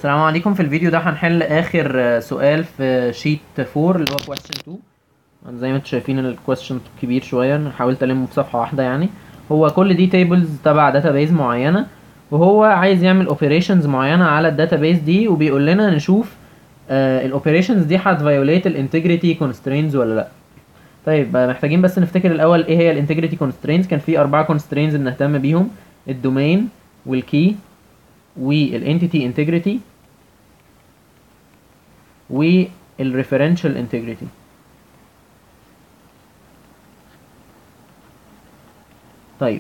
السلام عليكم في الفيديو ده هنحل اخر آه، سؤال في شيت 4 اللي هو question 2 زي ما انتم شايفين الكويستشن كبير شويه انا حاولت المه في صفحه واحده يعني هو كل دي تيبلز تبع داتابيز معينه وهو عايز يعمل اوبريشنز معينه على الداتابيز دي وبيقول لنا نشوف الاوبريشنز دي هتفايوليت الانتجريتي كونسترينز ولا لا طيب آه، محتاجين بس نفتكر الاول ايه هي الانتجريتي كونسترينز كان في اربعه كونسترينز بنهتم بيهم الدومين والكي والانتيتي انتجريتي والريفرنشال انتجريتي طيب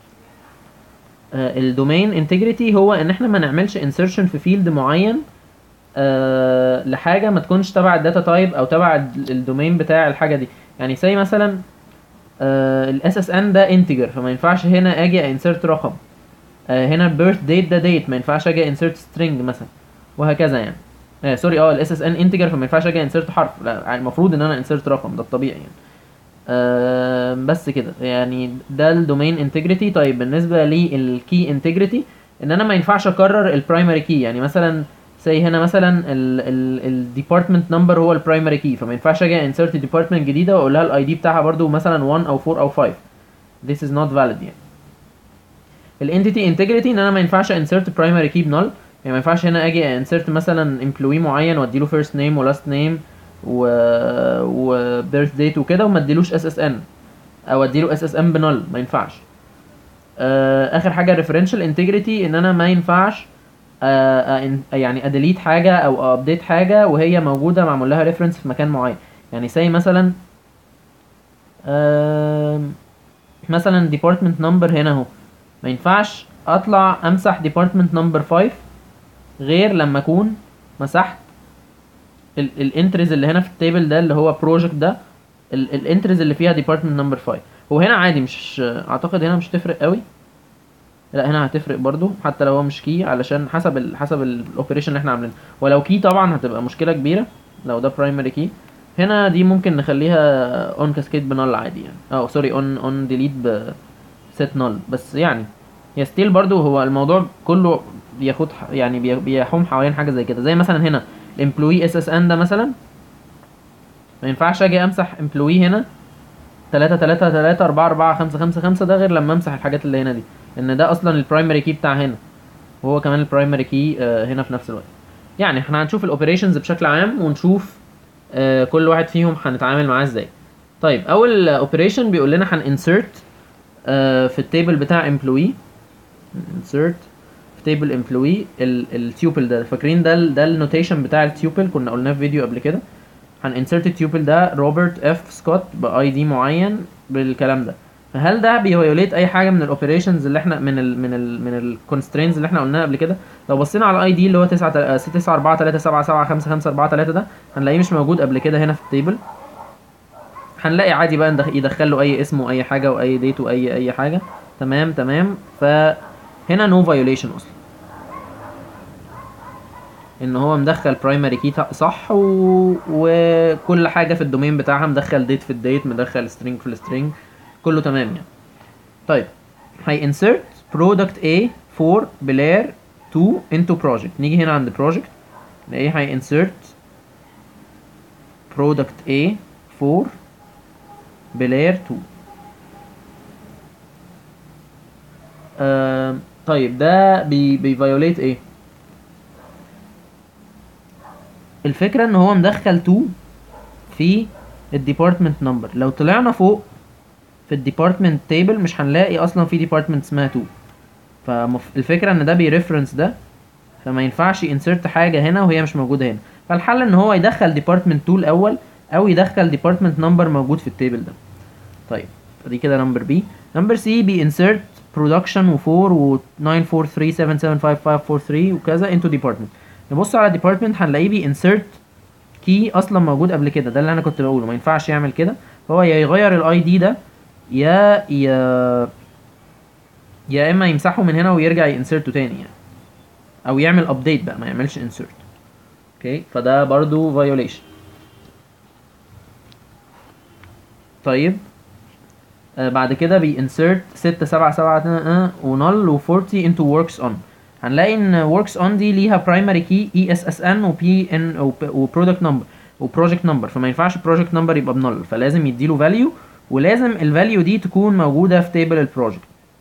الدومين انتجريتي هو ان احنا ما نعملش انسرشن في فيلد معين آه لحاجه ما تكونش تبع الداتا تايب او تبع الدومين بتاع الحاجه دي يعني زي مثلا الاس اس ان ده انتجر فما ينفعش هنا اجي انسرت رقم آه هنا البيرث ديت ده ديت ما ينفعش اجي انسرت سترينج مثلا وهكذا يعني آه سوري اه الاس اس ان انتجر فما ينفعش اجي انسرت حرف لا يعني المفروض ان انا انسرت رقم ده الطبيعي يعني آه بس كده يعني ده الدومين انتجريتي طيب بالنسبه للكي انتجريتي ان انا ما ينفعش اكرر البرايمري كي يعني مثلا زي هنا مثلا الديبارتمنت نمبر هو البرايمري كي فما ينفعش اجي انسرت ديبارتمنت جديده واقول لها الاي دي بتاعها برضو مثلا 1 او 4 او 5 this is not valid يعني الانتيتي انتجريتي ان انا ما ينفعش انسرت برايمري كي بنل يعني ما ينفعش هنا اجي انسرت مثلا امبلوي معين وادي له فيرست نيم ولاست نيم و و بيرث ديت وكده وما اديلوش اس اس ان او اديله اس اس ان بنل ما ينفعش آه اخر حاجه ريفرنشال انتجريتي ان انا ما ينفعش آه آه يعني اديليت حاجه او ابديت حاجه وهي موجوده معمول لها ريفرنس في مكان معين يعني زي مثلا آه مثلا ديبارتمنت نمبر هنا اهو ما ينفعش اطلع امسح ديبارتمنت نمبر 5 غير لما اكون مسحت الانتريز اللي هنا في التيبل ده اللي هو بروجكت ده الانتريز اللي فيها ديبارتمنت نمبر 5 هو هنا عادي مش اعتقد هنا مش تفرق قوي لا هنا هتفرق برضو حتى لو هو مش كي علشان حسب ال حسب الاوبريشن اللي احنا عاملينه ولو كي طبعا هتبقى مشكله كبيره لو ده برايمري كي هنا دي ممكن نخليها اون كاسكيد بنال عادي يعني اه سوري اون اون ديليت ب set null بس يعني هي ستيل برضو هو الموضوع كله بياخد ح- يعني بي- بيحوم حوالين حاجه زي كده زي مثلا هنا الامبلوي اس اس ان ده مثلا ما ينفعش اجي امسح امبلوي هنا 3 3 3 4 4 5 5 5 ده غير لما امسح الحاجات اللي هنا دي ان ده اصلا البرايمري كي بتاع هنا وهو كمان البرايمري كي هنا في نفس الوقت يعني احنا هنشوف الاوبريشنز بشكل عام ونشوف آه، كل واحد فيهم هنتعامل معاه ازاي طيب اول اوبريشن بيقول لنا هنinsert آه، في التيبل بتاع employee insert في تيبل employee التيوبل ده فاكرين ده ال- ده النوتيشن بتاع التيوبل كنا قلناه في فيديو قبل كده هنinsert التيوبل ده روبرت اف سكوت باي دي معين بالكلام ده فهل ده بيفيوليت اي حاجه من الاوبريشنز اللي احنا من ال من ال من الكونسترينز اللي احنا قلناها قبل كده لو بصينا على الاي دي اللي هو 9 9 4 3 7 7 5 5 4 3 ده هنلاقيه مش موجود قبل كده هنا في التيبل هنلاقي عادي بقى ندخ- يدخل له اي اسم واي حاجه واي ديت واي اي حاجه تمام تمام فهنا نو فايوليشن اصلا ان هو مدخل برايمري كي صح و... وكل حاجه في الدومين بتاعها مدخل ديت في الديت مدخل string في السترينج كله تمام يعني طيب هي insert product A for بلير 2 into project نيجي هنا عند project نلاقيه هي insert product A for بلاير 2 آم، طيب ده بي بيفايوليت ايه الفكرة ان هو مدخل 2 في الديبارتمنت نمبر لو طلعنا فوق في الديبارتمنت تيبل مش هنلاقي اصلا في ديبارتمنت اسمها 2 فالفكرة ان ده بيرفرنس ده فما ينفعش انسرت حاجة هنا وهي مش موجودة هنا فالحل ان هو يدخل ديبارتمنت 2 الاول او يدخل ديبارتمنت نمبر موجود في التيبل ده طيب فدي كده نمبر بي نمبر سي بي insert production و4 و 943775543 وكذا into department نبص على department هنلاقيه بي insert key اصلا موجود قبل كده ده اللي انا كنت بقوله ما ينفعش يعمل كده هو يا يغير الاي دي ده يا يا يا اما يمسحه من هنا ويرجع ينسرته تاني يعني او يعمل update بقى ما يعملش insert اوكي فده برضو violation طيب آه بعد كده بي insert 6 7 7 ونل و 40 into works on هنلاقي ان works on دي ليها primary key ESSN و PN و product number و project number فما ينفعش project number يبقى بنل فلازم يديله value ولازم الفاليو دي تكون موجودة في table البروجكت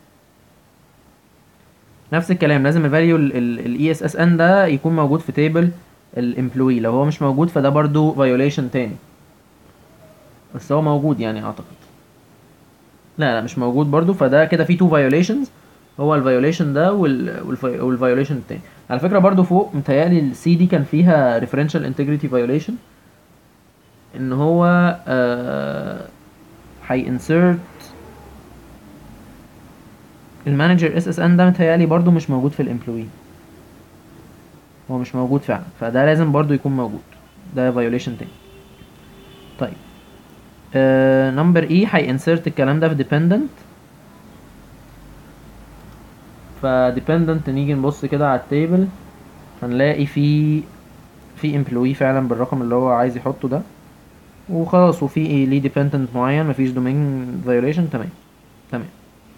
نفس الكلام لازم الفاليو ال ESSN ده يكون موجود في table الامبلوي لو هو مش موجود فده برضو violation تاني بس هو موجود يعني اعتقد لا لا مش موجود برضو فده كده في two violations هو الفيوليشن ده والفيوليشن التاني على فكره برضو فوق متهيألي السي دي كان فيها referential integrity violation ان هو هي انسرت المانجر اس اس ان ده متهيألي برضو مش موجود في الامبلوي هو مش موجود فعلا فده لازم برضو يكون موجود ده فيوليشن تاني طيب نمبر اي هي انسرت الكلام ده في dependent فديبندنت نيجي نبص كده على التيبل هنلاقي في في امبلوي فعلا بالرقم اللي هو عايز يحطه ده وخلاص وفي ليه ديبندنت معين مفيش دومين فيوليشن تمام تمام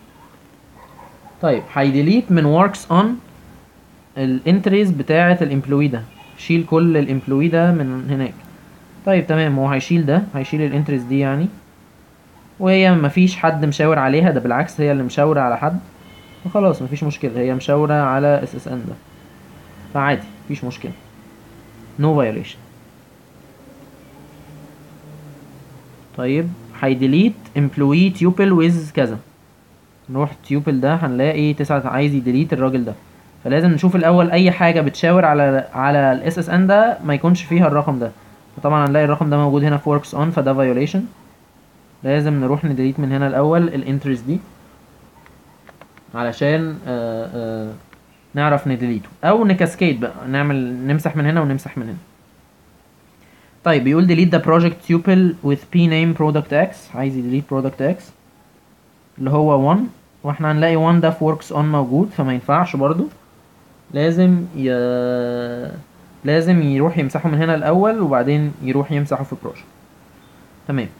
طيب هيديليت من وركس اون الانتريز بتاعه الامبلوي ده شيل كل الامبلوي ده من هناك طيب تمام هو هيشيل ده هيشيل الانتريز دي يعني وهي مفيش حد مشاور عليها ده بالعكس هي اللي مشاوره على حد وخلاص مفيش مشكلة هي مشاورة على اس اس ان ده فعادي مفيش مشكلة no violation طيب هيديليت employee tuple with كذا نروح tuple ده هنلاقي تسعة عايز يديليت الراجل ده فلازم نشوف الاول اي حاجة بتشاور على على الاس اس ان ده ما يكونش فيها الرقم ده فطبعا هنلاقي الرقم ده موجود هنا في works on فده violation لازم نروح نديليت من هنا الاول الانترست دي علشان آآ آآ نعرف نديليته او نكاسكيد بقى نعمل نمسح من هنا ونمسح من هنا طيب بيقول delete the project tuple with p name product x عايز يديليت product x اللي هو 1 واحنا هنلاقي 1 ده في works on موجود فما ينفعش برضو لازم ي... لازم يروح يمسحه من هنا الاول وبعدين يروح يمسحه في project تمام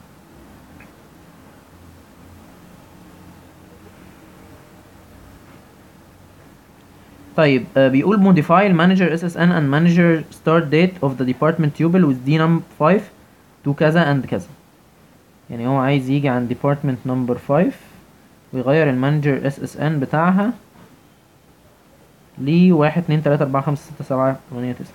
طيب آه بيقول modify manager SSN and manager start date of the department tuple with d num 5 to كذا and كذا يعني هو عايز يجي عند department number 5 ويغير المانجر SSN بتاعها ل 1 2 3 4 5 6 7 8 9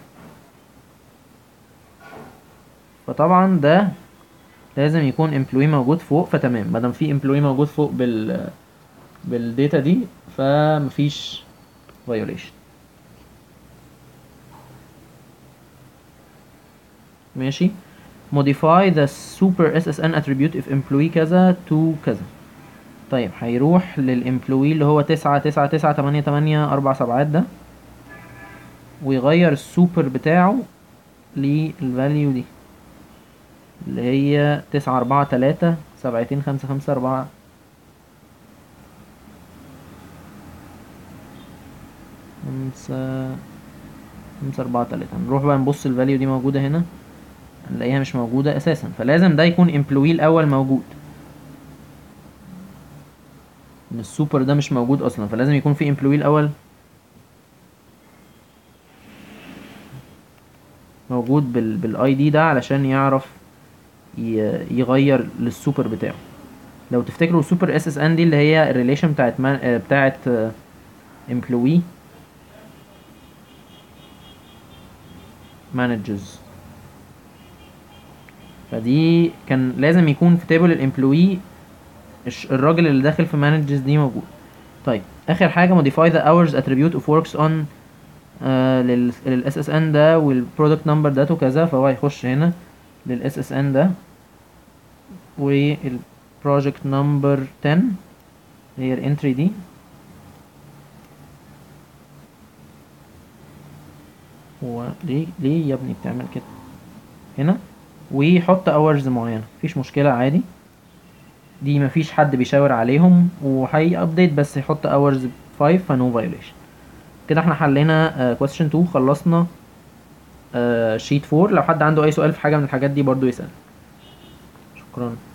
فطبعا ده لازم يكون employee موجود فوق فتمام مادام في employee موجود فوق بال بالداتا دي فمفيش violation ماشي modify the super SSN attribute if employee كذا to كذا طيب هيروح للامبلوي اللي هو تسعة تسعة تسعة تمانية تمانية أربع سبعات ده ويغير السوبر بتاعه للفاليو دي اللي هي تسعة أربعة تلاتة سبعتين خمسة خمسة أربعة خمسة خمسة أربعة تلاتة نروح بقى نبص الفاليو دي موجودة هنا هنلاقيها مش موجودة أساسا فلازم ده يكون امبلوي الأول موجود ان السوبر ده مش موجود اصلا فلازم يكون في امبلوي الاول موجود بال بالاي دي ده علشان يعرف يغير للسوبر بتاعه لو تفتكروا السوبر اس اس ان دي اللي هي الريليشن بتاعت من... بتاعت امبلوي مانجرز فدي كان لازم يكون في تيبل الامبلوي الراجل اللي داخل في مانجرز دي موجود طيب اخر حاجه modify the hours attribute of works on آه للاس اس ان ده والبرودكت نمبر ده وكذا فهو هيخش هنا للاس اس ان ده والبروجكت نمبر 10 هي الانتري دي هو ليه ليه يا ابني بتعمل كده هنا ويحط اورز معينه مفيش مشكله عادي دي مفيش حد بيشاور عليهم وهي ابديت بس يحط اورز 5 فنو فايوليشن كده احنا حلينا كويستشن 2 خلصنا شيت 4 لو حد عنده اي سؤال في حاجه من الحاجات دي برضو يسال شكرا